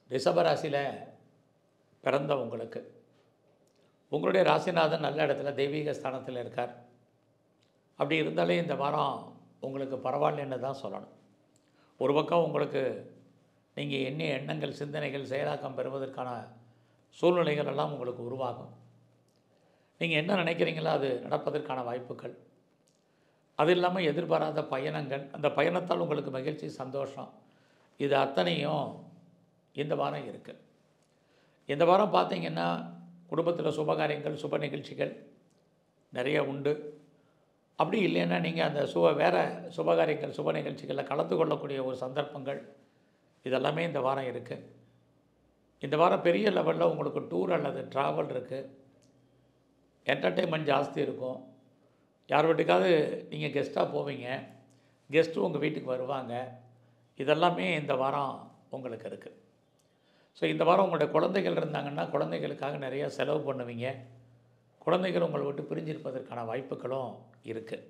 ரிஷபராசியில் பிறந்த உங்களுக்கு உங்களுடைய ராசிநாதன் நல்ல இடத்துல தெய்வீக ஸ்தானத்தில் இருக்கார் அப்படி இருந்தாலே இந்த வாரம் உங்களுக்கு பரவாயில்லைன்னு தான் சொல்லணும் ஒரு பக்கம் உங்களுக்கு நீங்கள் எண்ணிய எண்ணங்கள் சிந்தனைகள் செயலாக்கம் பெறுவதற்கான சூழ்நிலைகள் எல்லாம் உங்களுக்கு உருவாகும் நீங்கள் என்ன நினைக்கிறீங்களோ அது நடப்பதற்கான வாய்ப்புகள் அது இல்லாமல் எதிர்பாராத பயணங்கள் அந்த பயணத்தால் உங்களுக்கு மகிழ்ச்சி சந்தோஷம் இது அத்தனையும் இந்த வாரம் இருக்குது இந்த வாரம் பார்த்தீங்கன்னா குடும்பத்தில் சுபகாரியங்கள் சுப நிகழ்ச்சிகள் நிறைய உண்டு அப்படி இல்லைன்னா நீங்கள் அந்த சுப வேறு சுபகாரியங்கள் சுப நிகழ்ச்சிகளில் கலந்து கொள்ளக்கூடிய ஒரு சந்தர்ப்பங்கள் இதெல்லாமே இந்த வாரம் இருக்குது இந்த வாரம் பெரிய லெவலில் உங்களுக்கு டூர் அல்லது ட்ராவல் இருக்குது என்டர்டெயின்மெண்ட் ஜாஸ்தி இருக்கும் யார் வீட்டுக்காவது நீங்கள் கெஸ்ட்டாக போவீங்க கெஸ்ட்டு உங்கள் வீட்டுக்கு வருவாங்க இதெல்லாமே இந்த வாரம் உங்களுக்கு இருக்குது ஸோ இந்த வாரம் உங்களுடைய குழந்தைகள் இருந்தாங்கன்னா குழந்தைகளுக்காக நிறைய செலவு பண்ணுவீங்க குழந்தைகள் உங்களை விட்டு பிரிஞ்சிருப்பதற்கான வாய்ப்புகளும் இருக்குது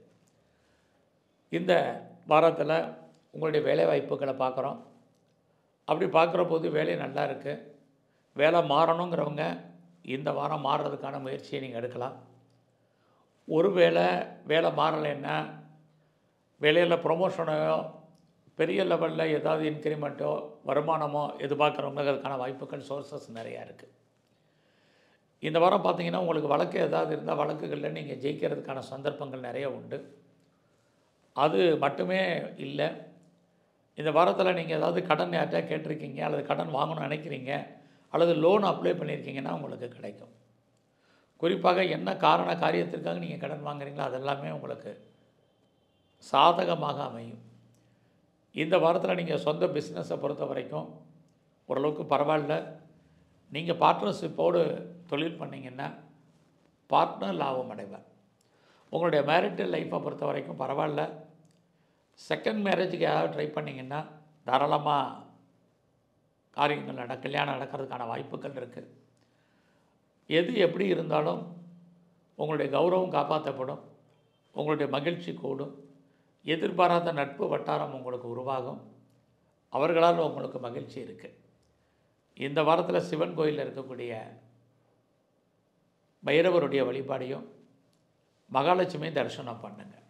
இந்த வாரத்தில் உங்களுடைய வேலை வாய்ப்புகளை பார்க்குறோம் அப்படி பார்க்குற போது வேலை நல்லா இருக்குது வேலை மாறணுங்கிறவங்க இந்த வாரம் மாறுறதுக்கான முயற்சியை நீங்கள் எடுக்கலாம் ஒரு வேளை வேலை மாறலைன்னா வேலையில் ப்ரொமோஷனையோ பெரிய லெவலில் ஏதாவது இன்க்ரிமெண்ட்டோ வருமானமோ எதிர்பார்க்குறவங்களுக்கு அதுக்கான வாய்ப்புகள் சோர்சஸ் நிறையா இருக்குது இந்த வாரம் பார்த்தீங்கன்னா உங்களுக்கு வழக்கு ஏதாவது இருந்தால் வழக்குகளில் நீங்கள் ஜெயிக்கிறதுக்கான சந்தர்ப்பங்கள் நிறைய உண்டு அது மட்டுமே இல்லை இந்த வாரத்தில் நீங்கள் ஏதாவது கடன் யார்ட்டா கேட்டிருக்கீங்க அல்லது கடன் வாங்கணும்னு நினைக்கிறீங்க அல்லது லோன் அப்ளை பண்ணியிருக்கீங்கன்னா உங்களுக்கு கிடைக்கும் குறிப்பாக என்ன காரண காரியத்திற்காக நீங்கள் கடன் வாங்குறீங்களோ அதெல்லாமே உங்களுக்கு சாதகமாக அமையும் இந்த வாரத்தில் நீங்கள் சொந்த பிஸ்னஸை பொறுத்த வரைக்கும் ஓரளவுக்கு பரவாயில்ல நீங்கள் பார்ட்னர்ஷிப்போடு தொழில் பண்ணிங்கன்னா பார்ட்னர் லாபம் அடைவார் உங்களுடைய மேரிட்டல் லைஃப்பை பொறுத்த வரைக்கும் பரவாயில்ல செகண்ட் மேரேஜுக்கு யாராவது ட்ரை பண்ணிங்கன்னா தாராளமாக காரியங்கள் நட கல்யாணம் நடக்கிறதுக்கான வாய்ப்புகள் இருக்குது எது எப்படி இருந்தாலும் உங்களுடைய கௌரவம் காப்பாற்றப்படும் உங்களுடைய மகிழ்ச்சி கூடும் எதிர்பாராத நட்பு வட்டாரம் உங்களுக்கு உருவாகும் அவர்களால் உங்களுக்கு மகிழ்ச்சி இருக்குது இந்த வாரத்தில் சிவன் கோயிலில் இருக்கக்கூடிய பைரவருடைய வழிபாடையும் மகாலட்சுமி தரிசனம் பண்ணுங்கள்